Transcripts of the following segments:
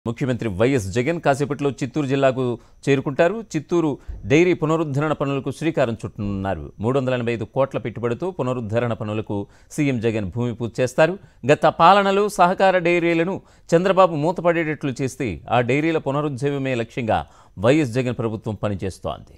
ముఖ్యమంత్రి వైఎస్ జగన్ కాసేపట్లో చిత్తూరు జిల్లాకు చేరుకుంటారు చిత్తూరు డైరీ పునరుద్ధరణ పనులకు శ్రీకారం చుట్టనున్నారు మూడు వందల ఎనభై ఐదు కోట్ల పెట్టుబడితో పునరుద్ధరణ పనులకు సీఎం జగన్ భూమి పూజ చేస్తారు గత పాలనలో సహకార డైరీలను చంద్రబాబు మూతపడేటట్లు చేస్తే ఆ డైరీల పునరుజ్జీవమే లక్ష్యంగా వైఎస్ జగన్ ప్రభుత్వం పనిచేస్తోంది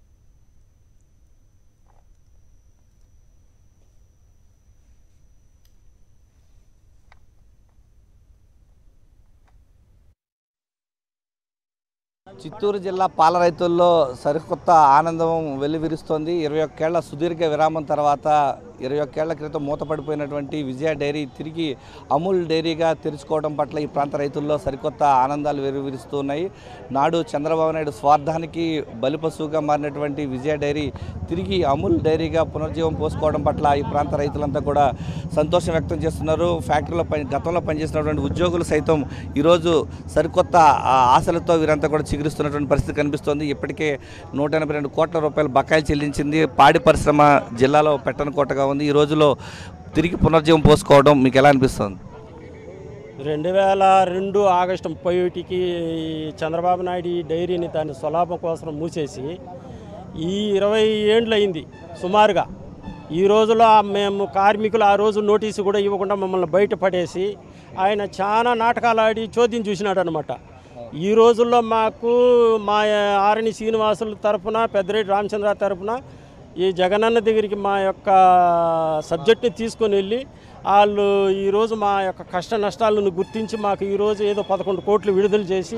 చిత్తూరు జిల్లా పాల రైతుల్లో సరికొత్త ఆనందం వెల్లివిరుస్తోంది ఇరవై ఒక్కేళ్ల సుదీర్ఘ విరామం తర్వాత ఇరవై ఒక్కేళ్ల క్రితం మూతపడిపోయినటువంటి విజయ డైరీ తిరిగి అమూల్ డైరీగా తెరుచుకోవడం పట్ల ఈ ప్రాంత రైతుల్లో సరికొత్త ఆనందాలు వెలువరిస్తూ ఉన్నాయి నాడు చంద్రబాబు నాయుడు స్వార్థానికి బలిపశువుగా మారినటువంటి విజయ డైరీ తిరిగి అమూల్ డైరీగా పునర్జీవం పోసుకోవడం పట్ల ఈ ప్రాంత రైతులంతా కూడా సంతోషం వ్యక్తం చేస్తున్నారు ఫ్యాక్టరీలో పని గతంలో పనిచేసినటువంటి ఉద్యోగులు సైతం ఈరోజు సరికొత్త ఆ, ఆశలతో వీరంతా కూడా చిగురిస్తున్నటువంటి పరిస్థితి కనిపిస్తోంది ఇప్పటికే నూట ఎనభై రెండు కోట్ల రూపాయలు బకాయిలు చెల్లించింది పాడి పరిశ్రమ జిల్లాలో పెట్టని కోటగా ఉంది ఈ రోజులో తిరిగి పునర్జీవం పోసుకోవడం మీకు ఎలా అనిపిస్తుంది రెండు వేల రెండు ఆగస్టు ముప్పై ఒకటికి చంద్రబాబు నాయుడు ఈ డైరీని దాని స్వలాభం కోసం మూసేసి ఈ ఇరవై ఏండ్లు అయింది సుమారుగా ఈ రోజులో ఆ మేము కార్మికులు ఆ రోజు నోటీసు కూడా ఇవ్వకుండా మమ్మల్ని బయట పడేసి ఆయన చాలా నాటకాలు ఆడి చోద్యం చూసినాడు అనమాట ఈ రోజుల్లో మాకు మా ఆరణి శ్రీనివాసుల తరపున పెద్దరెడ్డి రామచంద్ర తరపున ఈ జగనన్న దగ్గరికి మా యొక్క సబ్జెక్ట్ని తీసుకొని వెళ్ళి వాళ్ళు ఈరోజు మా యొక్క కష్ట నష్టాలను గుర్తించి మాకు ఈరోజు ఏదో పదకొండు కోట్లు విడుదల చేసి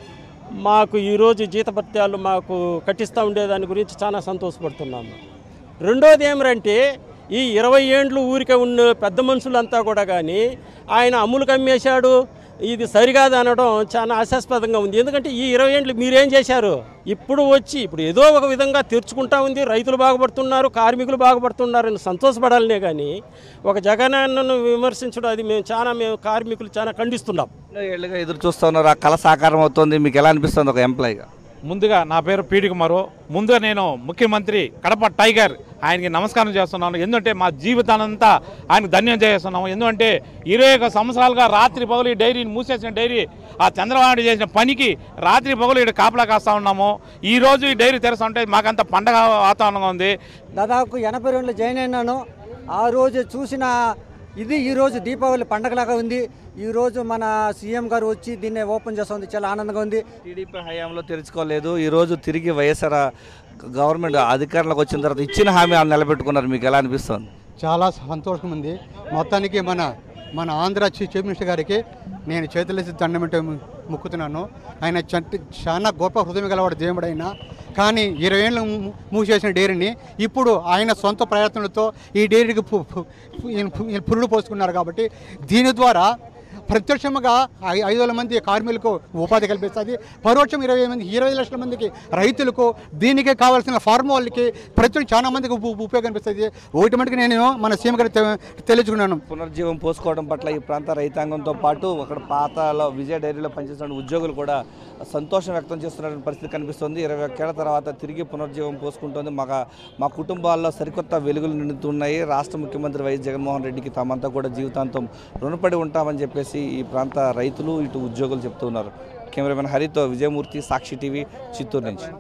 మాకు ఈరోజు జీతభత్యాలు మాకు కట్టిస్తూ ఉండేదాని గురించి చాలా సంతోషపడుతున్నాము రెండోది ఏమిటంటే ఈ ఇరవై ఏండ్లు ఊరికే ఉన్న పెద్ద మనుషులంతా కూడా కానీ ఆయన అమ్ములు కమ్మేశాడు ఇది సరికాదు అనడం చాలా ఆశాస్పదంగా ఉంది ఎందుకంటే ఈ ఇరవై ఏండ్లు మీరేం చేశారు ఇప్పుడు వచ్చి ఇప్పుడు ఏదో ఒక విధంగా తెరుచుకుంటా ఉంది రైతులు బాగుపడుతున్నారు కార్మికులు బాగుపడుతున్నారు అని సంతోషపడాలనే కానీ ఒక జగనన్నను విమర్శించడం అది మేము చాలా మేము కార్మికులు చాలా ఖండిస్తున్నాం ఎన్నో ఏళ్ళుగా ఎదురు చూస్తూ ఉన్నారు ఆ కళ సాకారం అవుతుంది మీకు ఎలా అనిపిస్తుంది ఒక ఎంప్లాయీగా ముందుగా నా పేరు పీడి కుమారు ముందుగా నేను ముఖ్యమంత్రి కడప టైగర్ ఆయనకి నమస్కారం చేస్తున్నాను ఎందుకంటే మా జీవితానంతా ఆయనకు ధన్యం చేస్తున్నాము ఎందుకంటే ఇరవై ఒక సంవత్సరాలుగా రాత్రి పగలు ఈ డైరీని మూసేసిన డైరీ ఆ చంద్రబాబు నాయుడు చేసిన పనికి రాత్రి పగలు ఇక్కడ కాపలా కాస్తా ఉన్నాము ఈ రోజు ఈ డైరీ తెరస్తా ఉంటే మాకంత పండగ వాతావరణంగా ఉంది దాదాపు ఎనభై రెండులో జాయిన్ అయినాను ఆ రోజు చూసిన ఇది ఈరోజు దీపావళి పండగలాగా ఉంది ఈరోజు మన సీఎం గారు వచ్చి దీన్ని ఓపెన్ చేస్తుంది చాలా ఆనందంగా ఉంది టీడీపీ హయాంలో తెరుచుకోలేదు ఈ రోజు తిరిగి వైఎస్ఆర్ గవర్నమెంట్ అధికారంలోకి వచ్చిన తర్వాత ఇచ్చిన హామీ వాళ్ళు నిలబెట్టుకున్నారు మీకు ఎలా అనిపిస్తుంది చాలా సంతోషం ఉంది మొత్తానికి మన మన ఆంధ్ర చీఫ్ చీఫ్ మినిస్టర్ గారికి నేను చేతులేసి దండం పెట్టి మొక్కుతున్నాను ఆయన చంటి చాలా గొప్ప హృదయం గలవాడు దేవుడు అయినా కానీ ఇరవై ఏళ్ళు ము- మూసేసిన డైరీని ఇప్పుడు ఆయన సొంత ప్రయత్నాలతో ఈ డైరీకి పు- పు- ఈయన పు- ఈయన పురుడు పోసుకున్నారు కాబట్టి దీని ద్వారా ప్రత్యక్షంగా ఐ- ఐదు వేల మంది కార్మికులకు ఉపాధి కల్పిస్తుంది పరోక్షం ఇరవై మంది ఇరవై లక్షల మందికి రైతులకు దీనికి కావాల్సిన ఫార్మ్ వాళ్ళకి ప్రతి చాలా మందికి ఉ- ఉపయోగం కనిపిస్తుంది ఒకటి మటుకు నేను మన సీఎం గారికి తె- తెలుసుకున్నాను పునర్జీవం పోసుకోవడం పట్ల ఈ ప్రాంత రైతాంగంతో పాటు అక్కడ పాతలో విజయ డైరీలో పనిచేస్తున్న ఉద్యోగులు కూడా సంతోషం వ్యక్తం చేస్తున్న పరిస్థితి కనిపిస్తుంది ఇరవై ఒక్కేళ్ల తర్వాత తిరిగి పునర్జీవం పోసుకుంటుంది మా మా కుటుంబాల్లో సరికొత్త వెలుగులు నిండుతున్నాయి రాష్ట్ర ముఖ్యమంత్రి వైఎస్ జగన్మోహన్ రెడ్డికి తామంతా కూడా జీవితాంతం రుణపడి ఉంటామని చెప్పేసి ఈ ప్రాంత రైతులు ఇటు ఉద్యోగులు చెప్తున్నారు కెమెరామెన్ హరితో విజయమూర్తి సాక్షి టీవీ చిత్తూరు నుంచి